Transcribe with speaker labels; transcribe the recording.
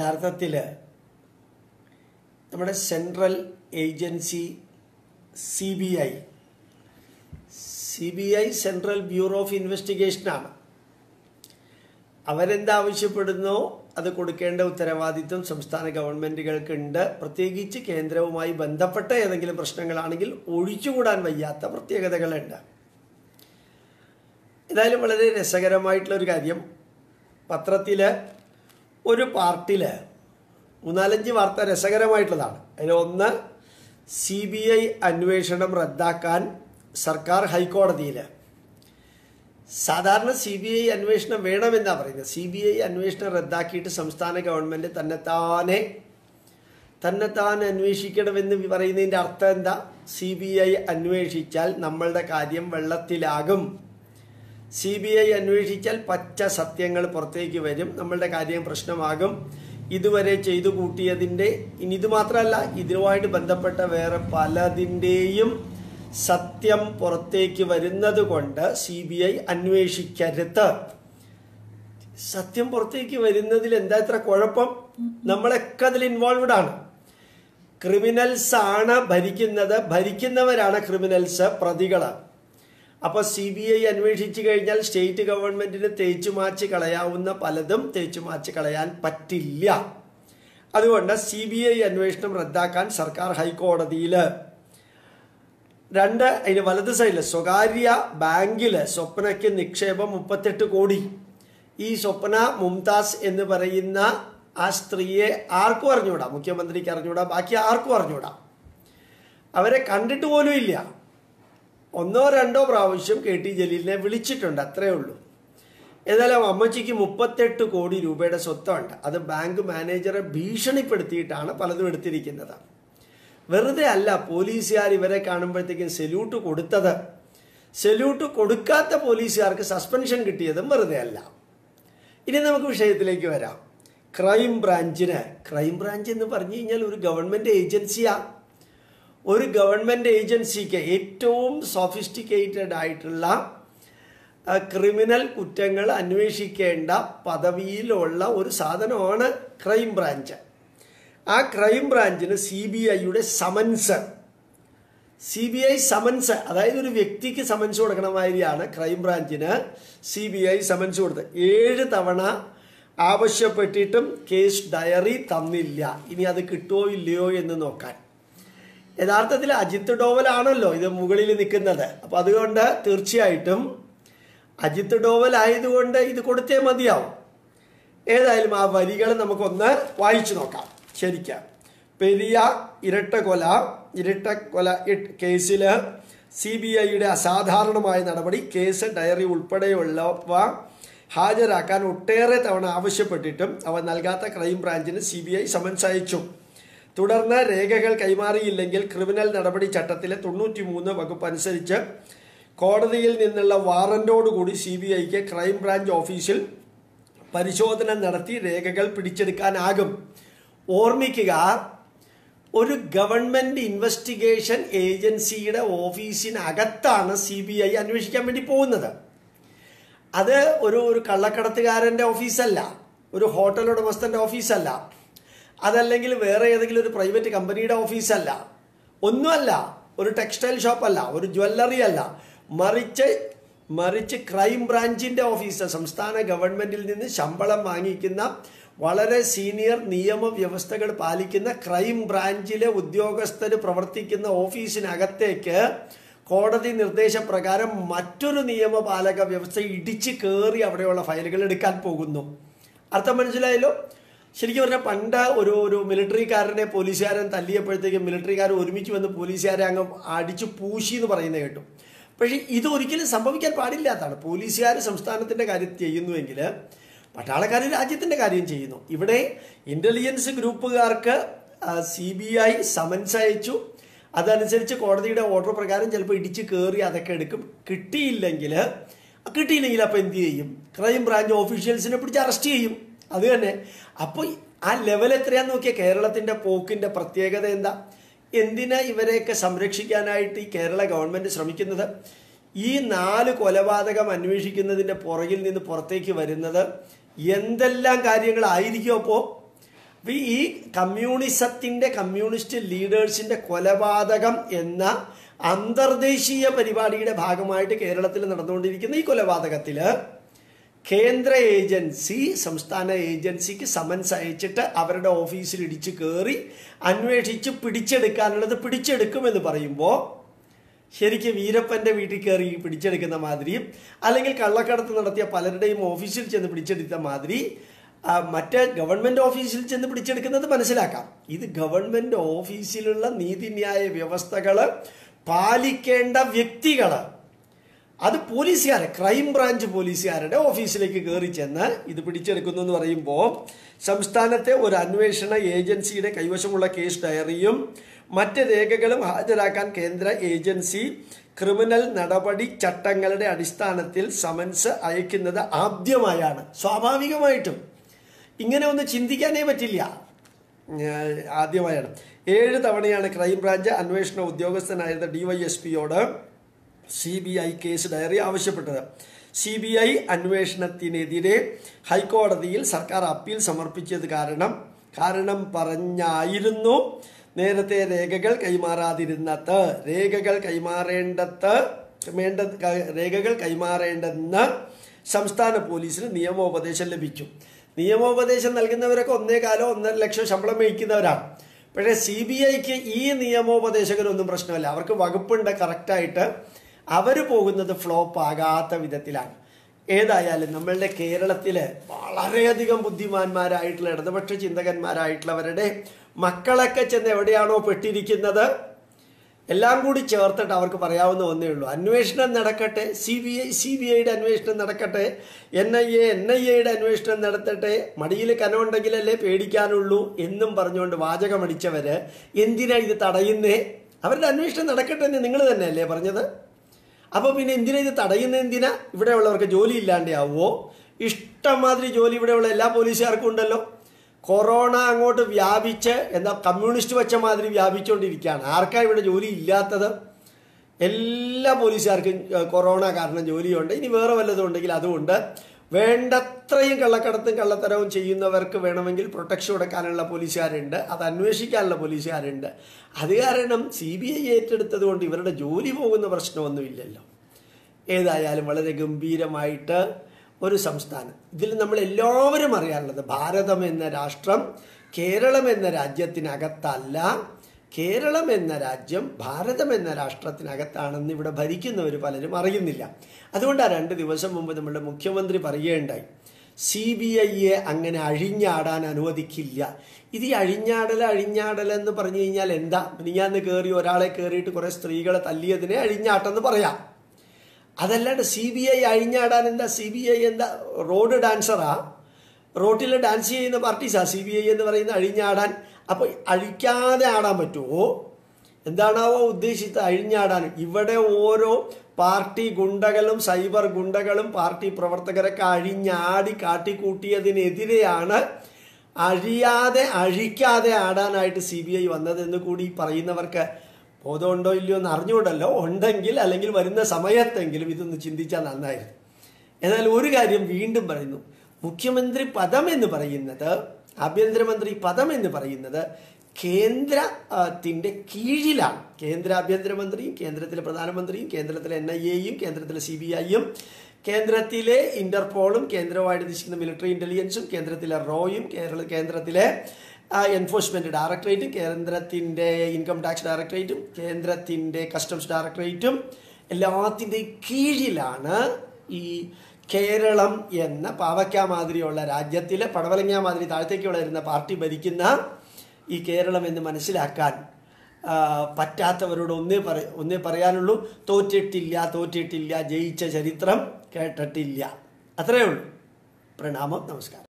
Speaker 1: യഥാർത്ഥത്തിൽ നമ്മുടെ central agency C B I C B I central bureau of ഇൻവെസ്റ്റിഗേഷനാണ് അവരെന്താവശ്യപ്പെടുന്നോ അത് കൊടുക്കേണ്ട ഉത്തരവാദിത്വം സംസ്ഥാന ഗവൺമെൻറ്റുകൾക്കുണ്ട് പ്രത്യേകിച്ച് കേന്ദ്രവുമായി ബന്ധപ്പെട്ട ഏതെങ്കിലും പ്രശ്നങ്ങളാണെങ്കിൽ ഒഴിച്ചുകൂടാൻ വയ്യാത്ത പ്രത്യേകതകളുണ്ട് ഏതായാലും വളരെ രസകരമായിട്ടുള്ള ഒരു കാര്യം പത്രത്തിൽ ഒരു പാർട്ടിൽ മൂന്നാലഞ്ച് വാർത്ത രസകരമായിട്ടുള്ളതാണ് അതിലൊന്ന് സി ബി ഐ അന്വേഷണം റദ്ദാക്കാൻ സർക്കാർ ഹൈക്കോടതിയിൽ സാധാരണ സി ബി ഐ അന്വേഷണം വേണമെന്നാണ് പറയുന്നത് സി ബി ഐ അന്വേഷണം റദ്ദാക്കിയിട്ട് സംസ്ഥാന ഗവൺമെൻറ് തന്നെത്താനെ തന്നെത്താൻ അന്വേഷിക്കണമെന്ന് പറയുന്നതിൻ്റെ അർത്ഥം എന്താ സി ബി ഐ അന്വേഷിച്ചാൽ നമ്മളുടെ കാര്യം വെള്ളത്തിലാകും സി ബി ഐ അന്വേഷിച്ചാൽ പച്ച സത്യങ്ങൾ പുറത്തേക്ക് വരും നമ്മളുടെ കാര്യം പ്രശ്നമാകും ഇതുവരെ ചെയ്തു കൂട്ടിയതിൻ്റെ ഇനി ഇത് മാത്രമല്ല ഇതുമായിട്ട് ബന്ധപ്പെട്ട വേറെ പലതിൻ്റെയും സത്യം പുറത്തേക്ക് വരുന്നത് കൊണ്ട് സി ബി ഐ അന്വേഷിക്കരുത് സത്യം പുറത്തേക്ക് വരുന്നതിൽ എന്താ ഇത്ര കുഴപ്പം നമ്മളൊക്കെ അതിൽ ഇൻവോൾവഡ് ആണ് ക്രിമിനൽസ് ആണ് ഭരിക്കുന്നത് ഭരിക്കുന്നവരാണ് ക്രിമിനൽസ് പ്രതികള് അപ്പോൾ സി ബി ഐ അന്വേഷിച്ചു കഴിഞ്ഞാൽ സ്റ്റേറ്റ് ഗവൺമെന്റിന് തേച്ചു മാച്ച് കളയാവുന്ന പലതും തേച്ചു മാച്ച് കളയാൻ പറ്റില്ല അതുകൊണ്ട് സി ബി ഐ അന്വേഷണം റദ്ദാക്കാൻ സർക്കാർ ഹൈക്കോടതിയിൽ രണ്ട് അതിന് വലത് സൈഡിൽ സ്വകാര്യ ബാങ്കിൽ സ്വപ്നയ്ക്ക് നിക്ഷേപം മുപ്പത്തെട്ട് കോടി ഈ സ്വപ്ന മുംതാസ് എന്ന് പറയുന്ന ആ സ്ത്രീയെ ആർക്കും അറിഞ്ഞൂടാ മുഖ്യമന്ത്രിക്ക് അറിഞ്ഞൂടാ ബാക്കി ആർക്കും അറിഞ്ഞൂടാ അവരെ കണ്ടിട്ട് പോലും ഇല്ല ഒന്നോ രണ്ടോ പ്രാവശ്യം കെ ടി ജലീലിനെ വിളിച്ചിട്ടുണ്ട് അത്രേ ഉള്ളൂ ഏതായാലും അമ്മച്ചിക്ക് മുപ്പത്തെട്ട് കോടി രൂപയുടെ സ്വത്തുണ്ട് അത് ബാങ്ക് മാനേജറെ ഭീഷണിപ്പെടുത്തിയിട്ടാണ് പലതും എടുത്തിരിക്കുന്നത് വെറുതെ അല്ല പോലീസുകാർ ഇവരെ കാണുമ്പോഴത്തേക്കും സെല്യൂട്ട് കൊടുത്തത് സെല്യൂട്ട് കൊടുക്കാത്ത പോലീസുകാർക്ക് സസ്പെൻഷൻ കിട്ടിയതും വെറുതെ അല്ല ഇനി നമുക്ക് വിഷയത്തിലേക്ക് വരാം ക്രൈം ബ്രാഞ്ചിന് ക്രൈം ബ്രാഞ്ച് എന്ന് പറഞ്ഞു കഴിഞ്ഞാൽ ഒരു ഗവൺമെൻറ് ഏജൻസിയാണ് ഒരു ഗവൺമെൻറ് ഏജൻസിക്ക് ഏറ്റവും സോഫിസ്റ്റിക്കേറ്റഡ് ആയിട്ടുള്ള ക്രിമിനൽ കുറ്റങ്ങൾ അന്വേഷിക്കേണ്ട പദവിയിലുള്ള ഒരു സാധനമാണ് ക്രൈം ബ്രാഞ്ച് ആ ക്രൈം ബ്രാഞ്ചിന് സി ബി ഐയുടെ summons C B I summons അതായത് ഒരു വ്യക്തിക്ക് സമൻസ് കൊടുക്കണ മാതിരിയാണ് ക്രൈം ബ്രാഞ്ചിന് സി ബി ഐ സമൻസ് കൊടുത്തത് ഏഴ് തവണ ആവശ്യപ്പെട്ടിട്ടും കേസ് ഡയറി തന്നില്ല ഇനി അത് കിട്ടുമോ ഇല്ലയോ എന്ന് നോക്കാൻ യഥാർത്ഥത്തിൽ അജിത്ത് ഡോവലാണല്ലോ ഇത് മുകളിൽ നിൽക്കുന്നത് അപ്പം അതുകൊണ്ട് തീർച്ചയായിട്ടും അജിത്ത് ഡോവൽ ആയതുകൊണ്ട് ഇത് കൊടുത്തേ മതിയാവും ഏതായാലും ആ വരികൾ നമുക്കൊന്ന് വായിച്ചു നോക്കാം ശരിക്കും പെരിയ ഇരട്ട കൊല ഇരട്ട കൊല കേസിൽ സി ബി ഐയുടെ അസാധാരണമായ നടപടി കേസ് ഡയറി ഉൾപ്പെടെയുള്ളവ ഹാജരാക്കാൻ ഒട്ടേറെ തവണ ആവശ്യപ്പെട്ടിട്ടും അവ നൽകാത്ത ക്രൈം ബ്രാഞ്ചിന് സി ബി ഐ സമൻസ് അയച്ചു തുടർന്ന് രേഖകൾ കൈമാറിയില്ലെങ്കിൽ ക്രിമിനൽ നടപടി ചട്ടത്തിലെ തൊണ്ണൂറ്റി മൂന്ന് വകുപ്പ് അനുസരിച്ച് കോടതിയിൽ നിന്നുള്ള വാറന്റോടുകൂടി സി ബി ഐക്ക് ക്രൈം ബ്രാഞ്ച് ഓഫീസിൽ പരിശോധന നടത്തി രേഖകൾ പിടിച്ചെടുക്കാനാകും ഓർമ്മിക്കുക ഒരു ഗവൺമെന്റ് ഇൻവെസ്റ്റിഗേഷൻ ഏജൻസിയുടെ ഓഫീസിനകത്താണ് സി ബി ഐ അന്വേഷിക്കാൻ വേണ്ടി പോകുന്നത് അത് ഒരു ഒരു കള്ളക്കടത്തുകാരൻ്റെ ഓഫീസല്ല ഒരു ഹോട്ടൽ ഉടമസ്ഥൻ്റെ ഓഫീസല്ല അതല്ലെങ്കിൽ വേറെ ഏതെങ്കിലും ഒരു പ്രൈവറ്റ് കമ്പനിയുടെ ഓഫീസല്ല ഒന്നുമല്ല ഒരു ടെക്സ്റ്റൈൽ ഷോപ്പല്ല ഒരു ജ്വല്ലറി അല്ല മറിച്ച് മറിച്ച് ക്രൈം ബ്രാഞ്ചിന്റെ ഓഫീസ് സംസ്ഥാന ഗവൺമെന്റിൽ നിന്ന് ശമ്പളം വാങ്ങിക്കുന്ന വളരെ സീനിയർ നിയമവ്യവസ്ഥകൾ പാലിക്കുന്ന ക്രൈം ബ്രാഞ്ചിലെ ഉദ്യോഗസ്ഥർ പ്രവർത്തിക്കുന്ന ഓഫീസിനകത്തേക്ക് കോടതി നിർദ്ദേശപ്രകാരം മറ്റൊരു നിയമപാലക വ്യവസ്ഥ ഇടിച്ചു കയറി അവിടെയുള്ള ഫയലുകൾ എടുക്കാൻ പോകുന്നു അർത്ഥം മനസ്സിലായല്ലോ ശരിക്കും പറഞ്ഞാൽ പണ്ട് ഒരു ഒരു മിലിറ്ററിക്കാരനെ പോലീസുകാരൻ തല്ലിയപ്പോഴത്തേക്കും മിലിറ്ററിക്കാർ ഒരുമിച്ച് വന്ന് പോലീസുകാരെ അങ്ങ് അടിച്ചു പൂശി എന്ന് പറയുന്നത് കേട്ടു പക്ഷേ ഇത് ഒരിക്കലും സംഭവിക്കാൻ പാടില്ലാത്തതാണ് പോലീസുകാർ സംസ്ഥാനത്തിൻ്റെ കാര്യം ചെയ്യുന്നുവെങ്കിൽ പട്ടാളക്കാർ രാജ്യത്തിൻ്റെ കാര്യം ചെയ്യുന്നു ഇവിടെ ഇൻ്റലിജൻസ് ഗ്രൂപ്പുകാർക്ക് സി ബി ഐ സമൻസ് അയച്ചു അതനുസരിച്ച് കോടതിയുടെ ഓർഡർ പ്രകാരം ചിലപ്പോൾ ഇടിച്ച് കയറി അതൊക്കെ എടുക്കും കിട്ടിയില്ലെങ്കിൽ കിട്ടിയില്ലെങ്കിൽ അപ്പോൾ എന്ത് ചെയ്യും ക്രൈം ബ്രാഞ്ച് ഓഫീഷ്യൽസിനെ പിടിച്ച് അറസ്റ്റ് ചെയ്യും അത് തന്നെ അപ്പോൾ ആ ലെവൽ എത്രയാന്ന് നോക്കിയാൽ കേരളത്തിൻ്റെ പോക്കിൻ്റെ പ്രത്യേകത എന്താ എന്തിനാ ഇവരെയൊക്കെ സംരക്ഷിക്കാനായിട്ട് ഈ കേരള ഗവൺമെൻറ് ശ്രമിക്കുന്നത് ഈ നാല് കൊലപാതകം അന്വേഷിക്കുന്നതിൻ്റെ പുറകിൽ നിന്ന് പുറത്തേക്ക് വരുന്നത് എന്തെല്ലാം കാര്യങ്ങളായിരിക്കും അപ്പോൾ അപ്പൊ ഈ കമ്മ്യൂണിസത്തിന്റെ കമ്മ്യൂണിസ്റ്റ് ലീഡേഴ്സിന്റെ കൊലപാതകം എന്ന അന്തർദേശീയ പരിപാടിയുടെ ഭാഗമായിട്ട് കേരളത്തിൽ നടന്നുകൊണ്ടിരിക്കുന്ന ഈ കൊലപാതകത്തില് കേന്ദ്ര ഏജൻസി സംസ്ഥാന ഏജൻസിക്ക് സമൻസ് അയച്ചിട്ട് അവരുടെ ഓഫീസിൽ ഇടിച്ച് കയറി അന്വേഷിച്ച് പിടിച്ചെടുക്കാനുള്ളത് പിടിച്ചെടുക്കുമെന്ന് പറയുമ്പോൾ ശരിക്കും വീരപ്പന്റെ വീട്ടിൽ കയറി പിടിച്ചെടുക്കുന്ന മാതിരിയും അല്ലെങ്കിൽ കള്ളക്കടത്ത് നടത്തിയ പലരുടെയും ഓഫീസിൽ ചെന്ന് പിടിച്ചെടുത്ത മാതിരി ആ, മറ്റ് ഗവൺമെന്റ് ഓഫീസിൽ ചെന്ന് പിടിച്ചെടുക്കുന്നത് മനസ്സിലാക്കാം ഇത് ഗവൺമെന്റ് ഓഫീസിലുള്ള നീതിന്യായ വ്യവസ്ഥകള് പാലിക്കേണ്ട വ്യക്തികള് അത് പോലീസുകാരെ ക്രൈം ബ്രാഞ്ച് പോലീസുകാരുടെ ഓഫീസിലേക്ക് കയറി ചെന്ന് ഇത് പിടിച്ചെടുക്കുന്നു എന്ന് പറയുമ്പോൾ സംസ്ഥാനത്തെ ഒരു അന്വേഷണ ഏജൻസിയുടെ കൈവശമുള്ള കേസ് ഡയറിയും മറ്റ് രേഖകളും ഹാജരാക്കാൻ കേന്ദ്ര ഏജൻസി ക്രിമിനൽ നടപടി ചട്ടങ്ങളുടെ അടിസ്ഥാനത്തിൽ സമൻസ് അയക്കുന്നത് ആദ്യമായാണ് സ്വാഭാവികമായിട്ടും ഇങ്ങനെ ഒന്ന് ചിന്തിക്കാനേ പറ്റില്ല ഏഹ് ആദ്യമായാണ് ഏഴ് തവണയാണ് ക്രൈംബ്രാഞ്ച് അന്വേഷണ ഉദ്യോഗസ്ഥനായിരുന്ന ഡിവൈഎസ്പിയോട് C B I case diary ആവശ്യപ്പെട്ടത് സി ബി ഐ അന്വേഷണത്തിനെതിരെ ഹൈക്കോടതിയിൽ സർക്കാർ അപ്പീൽ സമർപ്പിച്ചത് കാരണം കാരണം പറഞ്ഞായിരുന്നു നേരത്തെ രേഖകൾ കൈമാറാതിരുന്നത് രേഖകൾ കൈമാറേണ്ടത് വേണ്ട രേഖകൾ കൈമാറേണ്ടെന്ന് സംസ്ഥാന പോലീസിന് നിയമോപദേശം ലഭിച്ചു നിയമോപദേശം നൽകുന്നവരൊക്കെ ഒന്നേകാലോ ഒന്നര ലക്ഷം ശമ്പളം മേടിക്കുന്നവരാണ് പക്ഷേ സി ബി ഐക്ക് ഈ നിയമോപദേശകരൊന്നും പ്രശ്നമല്ല അവർക്ക് വകുപ്പുണ്ട് കറക്റ്റായിട്ട് അവർ പോകുന്നത് ഫ്ലോപ്പ് ആകാത്ത വിധത്തിലാണ് ഏതായാലും നമ്മളുടെ കേരളത്തില് വളരെയധികം ബുദ്ധിമാന്മാരായിട്ടുള്ള ഇടതുപക്ഷ ചിന്തകന്മാരായിട്ടുള്ളവരുടെ മക്കളൊക്കെ ചെന്ന് എവിടെയാണോ പെട്ടിരിക്കുന്നത് എല്ലാം കൂടി ചേർത്തിട്ട് അവർക്ക് പറയാവുന്ന ഒന്നേ ഉള്ളൂ അന്വേഷണം നടക്കട്ടെ C B I C B ഐയുടെ അന്വേഷണം നടക്കട്ടെ N I A N I എയുടെ അന്വേഷണം നടത്തട്ടെ മടിയിൽ കനമുണ്ടെങ്കിലല്ലേ പേടിക്കാനുള്ളൂ എന്നും പറഞ്ഞുകൊണ്ട് വാചകമടിച്ചവര് എന്തിനാ ഇത് തടയുന്നേ അവരുടെ അന്വേഷണം നടക്കട്ടെ എന്ന് നിങ്ങൾ തന്നെയല്ലേ പറഞ്ഞത് അപ്പോൾ പിന്നെ എന്തിനാ ഇത് തടയുന്ന എന്തിനാ ഇവിടെ ഉള്ളവർക്ക് ജോലി ഇല്ലാണ്ടാവുമോ ഇഷ്ടംമാതിരി ജോലി ഇവിടെയുള്ള എല്ലാ പോലീസുകാർക്കും ഉണ്ടല്ലോ കൊറോണ അങ്ങോട്ട് വ്യാപിച്ച് എന്താ കമ്മ്യൂണിസ്റ്റ് വച്ച മാതിരി വ്യാപിച്ചുകൊണ്ടിരിക്കുകയാണ് ആർക്കാ ഇവിടെ ജോലി ഇല്ലാത്തത് എല്ലാ പോലീസുകാർക്കും ഏഹ്, കൊറോണ കാരണം ജോലിയുണ്ട് ഇനി വേറെ വല്ലതും ഉണ്ടെങ്കിൽ അതുമുണ്ട് വേണ്ടത്രയും കള്ളക്കടത്തും കള്ളത്തരവും ചെയ്യുന്നവർക്ക് വേണമെങ്കിൽ പ്രൊട്ടക്ഷൻ കൊടുക്കാനുള്ള പോലീസുകാരുണ്ട് അത് അന്വേഷിക്കാനുള്ള പോലീസുകാരുണ്ട് അത് കാരണം സി ബി ഐ ഏറ്റെടുത്തത് കൊണ്ട് ഇവരുടെ ജോലി പോകുന്ന പ്രശ്നമൊന്നുമില്ലല്ലോ ഏതായാലും വളരെ ഗംഭീരമായിട്ട് ഒരു സംസ്ഥാനം ഇതിൽ നമ്മൾ എല്ലാവരും അറിയാനുള്ളത് ഭാരതം എന്ന രാഷ്ട്രം കേരളം എന്ന രാജ്യത്തിനകത്തല്ല കേരളം എന്ന രാജ്യം ഭാരതം എന്ന രാഷ്ട്രത്തിനകത്താണെന്ന് ഇവിടെ ഭരിക്കുന്നവർ പലരും അറിയുന്നില്ല അതുകൊണ്ടാണ് രണ്ട് ദിവസം മുമ്പ് നമ്മളുടെ മുഖ്യമന്ത്രി പറയുകയുണ്ടായി സി ബി ഐയെ അങ്ങനെ അഴിഞ്ഞാടാൻ അനുവദിക്കില്ല ഇത് ഈ അഴിഞ്ഞാടൽ അഴിഞ്ഞാടൽ എന്ന് പറഞ്ഞു കഴിഞ്ഞാൽ എന്താ മിനിഞ്ഞാന്ന് കയറി ഒരാളെ കയറിയിട്ട് കുറെ സ്ത്രീകളെ തല്ലിയതിനെ അഴിഞ്ഞാട്ടെന്ന് പറയാം അതല്ലാണ്ട് സി ബി ഐ അഴിഞ്ഞാടാൻ എന്താ സി ബി ഐ എന്താ റോഡ് ഡാൻസറാ റോട്ടിൽ ഡാൻസ് ചെയ്യുന്ന പാർട്ടീസാ സി ബി ഐ എന്ന് പറയുന്ന അഴിഞ്ഞാടാൻ അപ്പോൾ അഴിക്കാതെ ആടാൻ പറ്റുമോ എന്താണാവോ ഉദ്ദേശിച്ചത് അഴിഞ്ഞാടാൻ ഇവിടെ ഓരോ പാർട്ടി ഗുണ്ടകളും സൈബർ ഗുണ്ടകളും പാർട്ടി പ്രവർത്തകരൊക്കെ അഴിഞ്ഞാടി കാട്ടിക്കൂട്ടിയതിനെതിരെയാണ് അഴിയാതെ അഴിക്കാതെ ആടാനായിട്ട് സി ബി ഐ വന്നതെന്ന് കൂടി പറയുന്നവർക്ക് ബോധമുണ്ടോ ഇല്ലയോ എന്ന് അറിഞ്ഞുകൊണ്ടല്ലോ ഉണ്ടെങ്കിൽ അല്ലെങ്കിൽ വരുന്ന സമയത്തെങ്കിലും ഇതൊന്ന് ചിന്തിച്ചാൽ നന്നായിരുന്നു എന്നാൽ ഒരു കാര്യം വീണ്ടും പറയുന്നു മുഖ്യമന്ത്രി പദം എന്ന് പറയുന്നത് ആഭ്യന്തരമന്ത്രി പദം എന്ന് പറയുന്നത് കേന്ദ്രത്തിന്റെ കീഴിലാണ് കേന്ദ്ര ആഭ്യന്തരമന്ത്രിയും കേന്ദ്രത്തിലെ പ്രധാനമന്ത്രിയും കേന്ദ്രത്തിലെ എൻ ഐ എയും കേന്ദ്രത്തിലെ സി ബി ഐയും കേന്ദ്രത്തിലെ ഇന്റർപോളും കേന്ദ്രവുമായിട്ട് നിശ്ചിക്കുന്ന മിലിറ്ററി ഇന്റലിജൻസും കേന്ദ്രത്തിലെ റോയും കേരള കേന്ദ്രത്തിലെ എൻഫോഴ്സ്മെന്റ് ഡയറക്ടറേറ്റും കേന്ദ്രത്തിന്റെ ഇൻകം ടാക്സ് ഡയറക്ടറേറ്റും കേന്ദ്രത്തിന്റെ കസ്റ്റംസ് ഡയറക്ടറേറ്റും എല്ലാത്തിൻ്റെയും കീഴിലാണ് ഈ കേരളം എന്ന പാവയ്ക്ക മാതിരിയുള്ള രാജ്യത്തിലെ പടവലങ്ങ മാതിരി താഴത്തേക്ക് വളരുന്ന പാർട്ടി ഭരിക്കുന്ന ഈ കേരളം എന്ന് മനസ്സിലാക്കാൻ ആ, പറ്റാത്തവരോട് ഒന്നേ പറ ഒന്നേ പറയാനുള്ളൂ തോറ്റിട്ടില്ല തോറ്റിട്ടില്ല ജയിച്ച ചരിത്രം കേട്ടിട്ടില്ല അത്രയേ ഉള്ളൂ പ്രണാമം നമസ്കാരം